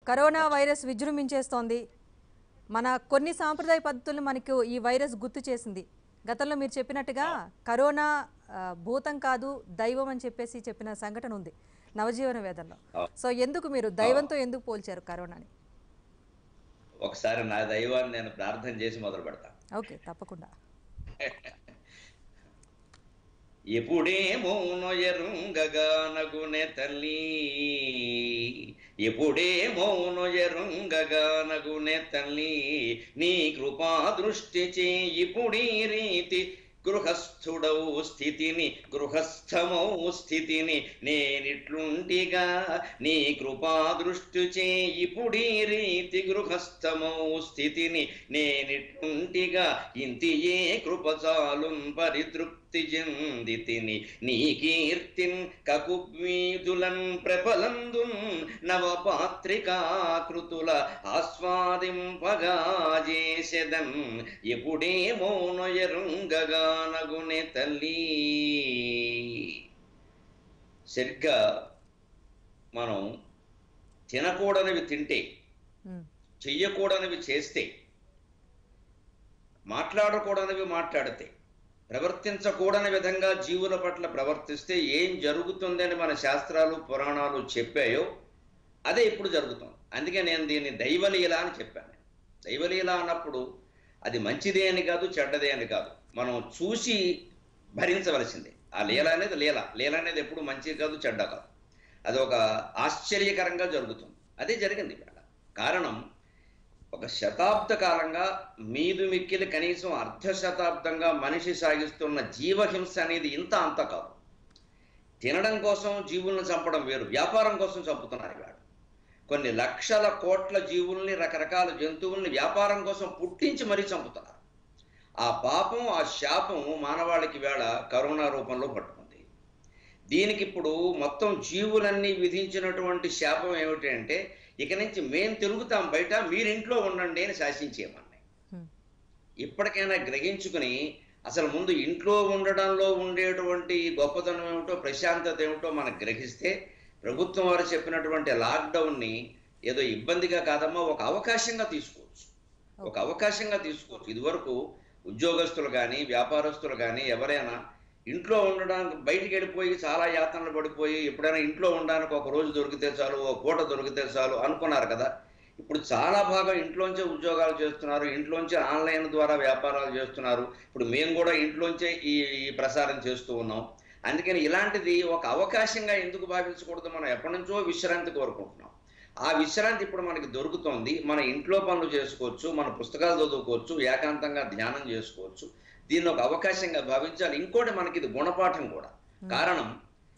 corona virus విజృంభించేస్తోంది మన కొన్ని సాంప్రదాయ పద్ధతులను మనకు ఈ వైరస్ గుర్తు చేసింది గతంలో మీరు చెప్పినట్టుగా కరోనా ఆ, భూతం కాదు దైవం అని చెప్పేసి చెప్పిన సంఘటన ఉంది నవజీవన వేదంలో సో ఎందుకు మీరు దైవంతో ఎందుకు పోల్చారు కరోనాని ఒకసారి నా దైవాన్ని నేను ప్రార్థన చేసి మొదలు పెడతా ఓకే తప్పకుండా ఎప్పుడేమోనో ఎరుంగగానగునే తల్లి ఎప్పుడేమోనో ఎరుంగగానగునే తల్లి నీ కృపా దృష్టి చే ఇప్పుడీ రీతి గృహస్థుడవు స్థితిని గృహస్థమౌ స్థితిని నేనిట్లుంటిగా నీ కృపా దృష్టి చే ఇప్పుడీ రీతి గృహస్థమౌ స్థితిని నేనిట్లుంటిగా ఇంతియే కృపచాలున్ పరితృప్తి చెందితిని నీ కీర్తిన్ కకువీదులన్ ప్రబలందున్ నవపాత్రికాకృతుల ఆస్వాదింపగా చేసెదన్ ఎప్పుడేమోనో ఎరుంగగానగునే తల్లి సరిగ్గా మనం తినకూడనివి తింటే ఉమ్, చెయ్యకూడనివి చేస్తే మాట్లాడకూడనివి మాట్లాడితే ప్రవర్తించకూడని విధంగా జీవుల పట్ల ప్రవర్తిస్తే ఏం జరుగుతుందని మన శాస్త్రాలు పురాణాలు చెప్పాయో అదే ఇప్పుడు జరుగుతుంది అందుకే నేను దీన్ని దైవలీల అని చెప్పాను దైవలీల అన్నప్పుడు అది మంచిదే అని కాదు చెడ్డదే అని కాదు మనం చూసి భరించవలసిందే ఆ లీల అనేది లీల లీల అనేది ఎప్పుడు మంచి కాదు చెడ్డ కాదు అది ఒక ఆశ్చర్యకరంగా జరుగుతుంది అదే జరిగింది ఇక్కడ కారణం ఒక శతాబ్ద కాలంగా మీదు మిక్కిలి కనీసం అర్ధ శతాబ్దంగా మనిషి సాగిస్తున్న జీవహింస అనేది ఇంత అంత కాదు తినడం కోసం జీవులను చంపడం వేరు వ్యాపారం కోసం చంపుతున్నారు ఇవాడు కొన్ని లక్షల కోట్ల జీవుల్ని రకరకాల జంతువుల్ని వ్యాపారం కోసం పుట్టించి మరీ చంపుతున్నారు ఆ పాపం ఆ శాపం మానవాళికి వేళ కరోనా రూపంలో పట్టుకుంది దీనికి ఇప్పుడు మొత్తం జీవులన్నీ విధించినటువంటి శాపం ఏమిటి అంటే ఇక నుంచి మేం తిరుగుతాం బయట మీరింట్లో ఉండండి అని శాసించేయమన్నాయి ఉమ్, ఇప్పటికైనా గ్రహించుకుని అసలు ముందు ఇంట్లో ఉండడంలో ఉండేటువంటి గొప్పతనం ఏమిటో ప్రశాంతత ఏమిటో మనకు గ్రహిస్తే ప్రభుత్వం వారు చెప్పినటువంటి లాక్డౌన్ని ఏదో ఇబ్బందిగా కాదమ్మా ఒక అవకాశంగా తీసుకోవచ్చు ఒక అవకాశంగా తీసుకోవచ్చు ఇదివరకు ఉద్యోగస్తులు కానీ వ్యాపారస్తులు కానీ ఎవరైనా ఇంట్లో ఉండడానికి బయటికి వెళ్ళిపోయి చాలా యాతనలు పడిపోయి ఎప్పుడైనా ఇంట్లో ఉండడానికి ఒక రోజు దొరికితే చాలు ఒక పూట దొరికితే చాలు అనుకున్నారు కదా ఇప్పుడు చాలా భాగం ఇంట్లోంచే ఉద్యోగాలు చేస్తున్నారు ఇంట్లోంచే ఆన్లైన్ ద్వారా వ్యాపారాలు చేస్తున్నారు ఇప్పుడు మేము కూడా ఇంట్లోంచే ఈ ఈ ప్రసారం చేస్తూ ఉన్నాం అందుకని ఇలాంటిది ఒక అవకాశంగా ఎందుకు భావించకూడదు మనం ఎప్పటి నుంచో విశ్రాంతి కోరుకుంటున్నాం ఆ విశ్రాంతి ఇప్పుడు మనకి దొరుకుతోంది మన ఇంట్లో పనులు చేసుకోవచ్చు మన పుస్తకాలు చదువుకోవచ్చు ఏకాంతంగా ధ్యానం చేసుకోవచ్చు దీన్ని ఒక అవకాశంగా భావించాలి ఇంకోటి మనకి ఇది గుణపాఠం కూడా కారణం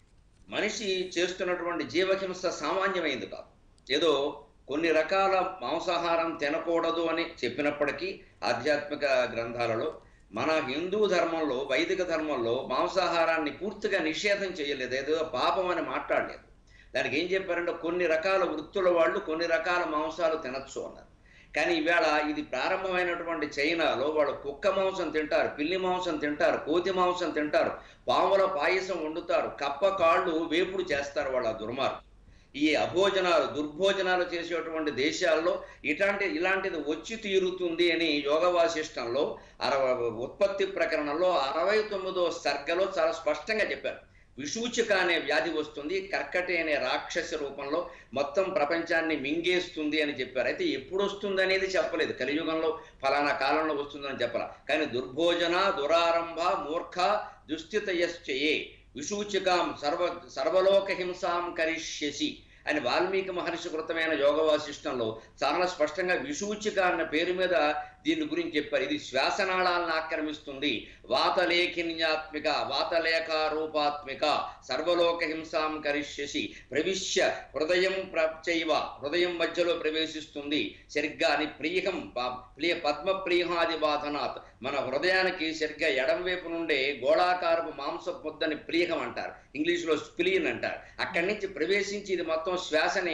మనిషి చేస్తున్నటువంటి జీవహింస సామాన్యమైంది కాదు ఏదో కొన్ని రకాల మాంసాహారం తినకూడదు అని చెప్పినప్పటికీ ఆధ్యాత్మిక గ్రంథాలలో మన హిందూ ధర్మంలో వైదిక ధర్మంలో మాంసాహారాన్ని పూర్తిగా నిషేధం చేయలేదు ఏదో పాపం అని మాట్లాడలేదు దానికి ఏం చెప్పారంటే కొన్ని రకాల వృత్తుల వాళ్ళు కొన్ని రకాల మాంసాలు తినచ్చు అన్నారు కానీ ఈవేళ ఇది ప్రారంభమైనటువంటి చైనాలో వాళ్ళు కుక్క మాంసం తింటారు పిల్లి మాంసం తింటారు కోతి మాంసం తింటారు పాముల పాయసం వండుతారు కప్ప కాళ్ళు వేపుడు చేస్తారు వాళ్ళ దుర్మార్గం ఈ అభోజనాలు దుర్భోజనాలు చేసేటువంటి దేశాల్లో ఇలాంటి ఇలాంటిది వచ్చి తీరుతుంది అని యోగ వాసిష్టంలో అరవై ఉత్పత్తి ప్రకరణలో అరవై తొమ్మిదో సర్గలో చాలా స్పష్టంగా చెప్పారు విషూచిక అనే వ్యాధి వస్తుంది కర్కటి అనే రాక్షస రూపంలో మొత్తం ప్రపంచాన్ని మింగేస్తుంది అని చెప్పారు అయితే ఎప్పుడు వస్తుంది అనేది చెప్పలేదు కలియుగంలో ఫలానా కాలంలో వస్తుందని చెప్పాల కానీ దుర్భోజన దురారంభ మూర్ఖ దుస్థితయశ్చయే విషూచికాం సర్వ సర్వలోక హింసాం కరిష్యసి అని వాల్మీకి మహర్షి కృతమైన యోగ వాసిష్టంలో చాలా స్పష్టంగా విషూచిక అన్న పేరు మీద దీని గురించి చెప్పారు ఇది శ్వాసనాళాలను ఆక్రమిస్తుంది వాతలేఖిన్యాత్మిక వాతలేఖ రూపాత్మిక సర్వలోక హింసాం కరిష్యసి ప్రవిశ్య హృదయం ప్రచైవ హృదయం మధ్యలో ప్రవేశిస్తుంది సరిగ్గా అని ప్రియహం ప- ప్రియ పద్మ ప్రియహాది బాధనాత్ మన హృదయానికి సరిగ్గా ఎడం వైపు నుండే గోళాకారపు మాంస ముద్దని ప్రియహం అంటారు ఇంగ్లీష్లో స్ప్లీన్ అంటారు అక్కడి నుంచి ప్రవేశించి ఇది మొత్తం శ్వాసని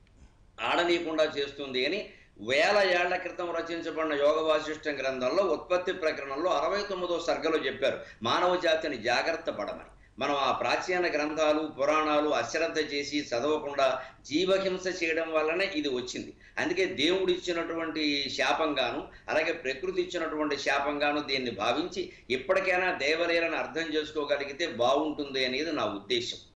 ఆడనీయకుండా చేస్తుంది అని వేల ఏళ్ల క్రితం రచించబడిన యోగ వాసిష్ఠ గ్రంథంలో ఉత్పత్తి ప్రకరణంలో అరవై తొమ్మిదో సర్గలో చెప్పారు మానవ జాతిని జాగ్రత్త పడమని మనం ఆ ప్రాచీన గ్రంథాలు పురాణాలు అశ్రద్ధ చేసి చదవకుండా జీవహింస చేయడం వల్లనే ఇది వచ్చింది అందుకే దేవుడు ఇచ్చినటువంటి శాపంగాను అలాగే ప్రకృతి ఇచ్చినటువంటి శాపంగాను దీన్ని భావించి ఇప్పటికైనా దేవలీలను అర్థం చేసుకోగలిగితే బాగుంటుంది అనేది నా ఉద్దేశం